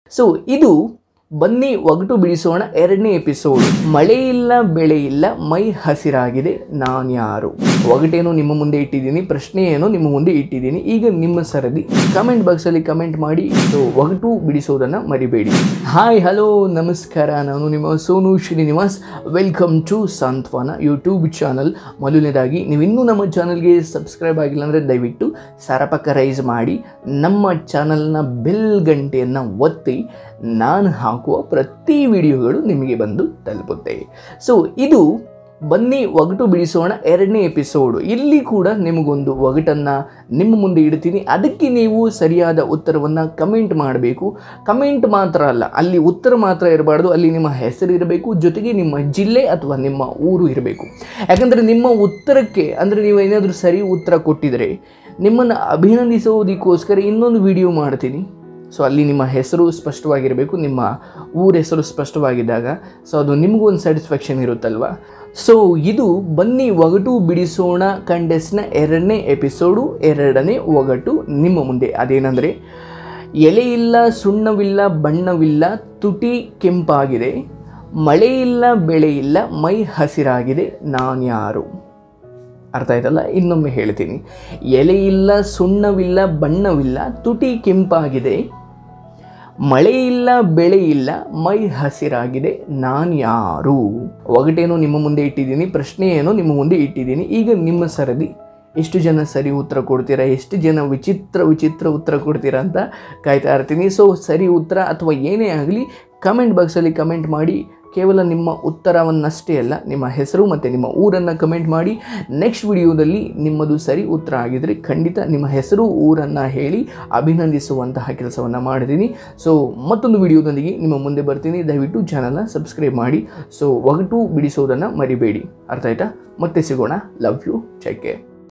so ಇದು ಬನ್ನಿ ಒಗಟು ಬಿಡಿಸೋಣ ಎರಡನೇ ಎಪಿಸೋಡ್ ಮಳೆ ಇಲ್ಲ ಬೆಳೆ ಇಲ್ಲ ಮೈ ಹಸಿರಾಗಿದೆ ನಾನ್ಯಾರು ಒಗಟೇನೋ ನಿಮ್ಮ ಮುಂದೆ ಇಟ್ಟಿದ್ದೀನಿ ಪ್ರಶ್ನೆ ಏನೋ ನಿಮ್ಮ ಮುಂದೆ ಇಟ್ಟಿದ್ದೀನಿ ಈಗ ನಿಮ್ಮ ಸರದಿ ಕಮೆಂಟ್ ಬಾಕ್ಸಲ್ಲಿ ಕಮೆಂಟ್ ಮಾಡಿ ಸೊ ಒಗಟು ಬಿಡಿಸೋದನ್ನು ಮರಿಬೇಡಿ ಹಾಯ್ ಹಲೋ ನಮಸ್ಕಾರ ನಾನು ನಿಮ್ಮ Sonu Srinivas welcome to Santhwana YouTube channel ಮೊದಲನೇದಾಗಿ ನೀವು ಇನ್ನೂ ನಮ್ಮ ಚಾನಲ್ಗೆ ಸಬ್ಸ್ಕ್ರೈಬ್ ಆಗಿಲ್ಲ ಅಂದರೆ ದಯವಿಟ್ಟು ಸರಪಕ್ಕ ರೈಸ್ ಮಾಡಿ ನಮ್ಮ ಚಾನಲ್ನ ಬೆಲ್ ಗಂಟೆಯನ್ನು ಒತ್ತಿ ನಾನು ಹಾಕುವ ಪ್ರತಿ ವಿಡಿಯೋಗಳು ನಿಮಗೆ ಬಂದು ತಲುಪುತ್ತೆ ಸೊ ಇದು ಬನ್ನಿ ಒಗಟು ಬಿಡಿಸೋಣ ಎರಡನೇ ಎಪಿಸೋಡು ಇಲ್ಲಿ ಕೂಡ ನಿಮಗೊಂದು ಒಗಟನ್ನು ನಿಮ್ಮ ಮುಂದೆ ಇಡ್ತೀನಿ ಅದಕ್ಕೆ ನೀವು ಸರಿಯಾದ ಉತ್ತರವನ್ನು ಕಮೆಂಟ್ ಮಾಡಬೇಕು ಕಮೆಂಟ್ ಮಾತ್ರ ಅಲ್ಲ ಅಲ್ಲಿ ಉತ್ತರ ಮಾತ್ರ ಇರಬಾರ್ದು ಅಲ್ಲಿ ನಿಮ್ಮ ಹೆಸರು ಇರಬೇಕು ಜೊತೆಗೆ ನಿಮ್ಮ ಜಿಲ್ಲೆ ಅಥವಾ ನಿಮ್ಮ ಊರು ಇರಬೇಕು ಯಾಕಂದರೆ ನಿಮ್ಮ ಉತ್ತರಕ್ಕೆ ಅಂದರೆ ನೀವು ಏನಾದರೂ ಸರಿ ಉತ್ತರ ಕೊಟ್ಟಿದರೆ ನಿಮ್ಮನ್ನು ಅಭಿನಂದಿಸೋದಕ್ಕೋಸ್ಕರ ಇನ್ನೊಂದು ವಿಡಿಯೋ ಮಾಡ್ತೀನಿ ಸೊ ಅಲ್ಲಿ ನಿಮ್ಮ ಹೆಸರು ಸ್ಪಷ್ಟವಾಗಿರಬೇಕು ನಿಮ್ಮ ಊರ ಹೆಸರು ಸ್ಪಷ್ಟವಾಗಿದ್ದಾಗ ಸೊ ಅದು ನಿಮಗೂ ಒಂದು ಸ್ಯಾಟಿಸ್ಫ್ಯಾಕ್ಷನ್ ಇರುತ್ತಲ್ವ ಸೊ ಇದು ಬನ್ನಿ ಒಗಟು ಬಿಡಿಸೋಣ ಕಂಡೆಸ್ನ ಎರಡನೇ ಎಪಿಸೋಡು ಎರಡನೇ ಒಗಟು ನಿಮ್ಮ ಮುಂದೆ ಅದೇನೆಂದರೆ ಎಲೆ ಇಲ್ಲ ಸುಣ್ಣವಿಲ್ಲ ಬಣ್ಣವಿಲ್ಲ ತುಟಿ ಕೆಂಪಾಗಿದೆ ಮಳೆ ಇಲ್ಲ ಬೆಳೆ ಇಲ್ಲ ಮೈ ಹಸಿರಾಗಿದೆ ನಾನ್ಯಾರು ಅರ್ಥ ಆಯ್ತಲ್ಲ ಇನ್ನೊಮ್ಮೆ ಹೇಳ್ತೀನಿ ಎಲೆ ಇಲ್ಲ ಸುಣ್ಣವಿಲ್ಲ ಬಣ್ಣವಿಲ್ಲ ತುಟಿ ಕೆಂಪಾಗಿದೆ ಮಳೆ ಇಲ್ಲ ಬೆಳೆ ಇಲ್ಲ ಮೈ ಹಸಿರಾಗಿದೆ ನಾನು ಯಾರು ಒಗಟೇನೋ ನಿಮ್ಮ ಮುಂದೆ ಇಟ್ಟಿದ್ದೀನಿ ಪ್ರಶ್ನೆ ಏನೋ ನಿಮ್ಮ ಮುಂದೆ ಇಟ್ಟಿದ್ದೀನಿ ಈಗ ನಿಮ್ಮ ಸರದಿ ಎಷ್ಟು ಜನ ಸರಿ ಉತ್ತರ ಕೊಡ್ತೀರಾ ಎಷ್ಟು ಜನ ವಿಚಿತ್ರ ವಿಚಿತ್ರ ಉತ್ತರ ಕೊಡ್ತೀರಾ ಅಂತ ಕಾಯ್ತಾ ಇರ್ತೀನಿ ಸೊ ಸರಿ ಉತ್ತರ ಅಥವಾ ಏನೇ ಆಗಲಿ ಕಮೆಂಟ್ ಬಾಕ್ಸಲ್ಲಿ ಕಮೆಂಟ್ ಮಾಡಿ ಕೇವಲ ನಿಮ್ಮ ಉತ್ತರವನ್ನಷ್ಟೇ ಅಲ್ಲ ನಿಮ್ಮ ಹೆಸರು ಮತ್ತು ನಿಮ್ಮ ಊರನ್ನು ಕಮೆಂಟ್ ಮಾಡಿ ನೆಕ್ಸ್ಟ್ ವಿಡಿಯೋದಲ್ಲಿ ನಿಮ್ಮದು ಸರಿ ಉತ್ತರ ಆಗಿದರೆ ಖಂಡಿತ ನಿಮ್ಮ ಹೆಸರು ಊರನ್ನು ಹೇಳಿ ಅಭಿನಂದಿಸುವಂತಹ ಕೆಲಸವನ್ನು ಮಾಡಿದ್ದೀನಿ ಸೊ ಮತ್ತೊಂದು ವಿಡಿಯೋದೊಂದಿಗೆ ನಿಮ್ಮ ಮುಂದೆ ಬರ್ತೀನಿ ದಯವಿಟ್ಟು ಚಾನಲ್ನ ಸಬ್ಸ್ಕ್ರೈಬ್ ಮಾಡಿ ಸೊ ಒಗಟು ಬಿಡಿಸೋದನ್ನು ಮರಿಬೇಡಿ ಅರ್ಥ ಆಯ್ತಾ ಮತ್ತೆ ಸಿಗೋಣ ಲವ್ ಯು ಚೆಕ್ ಕೇರ್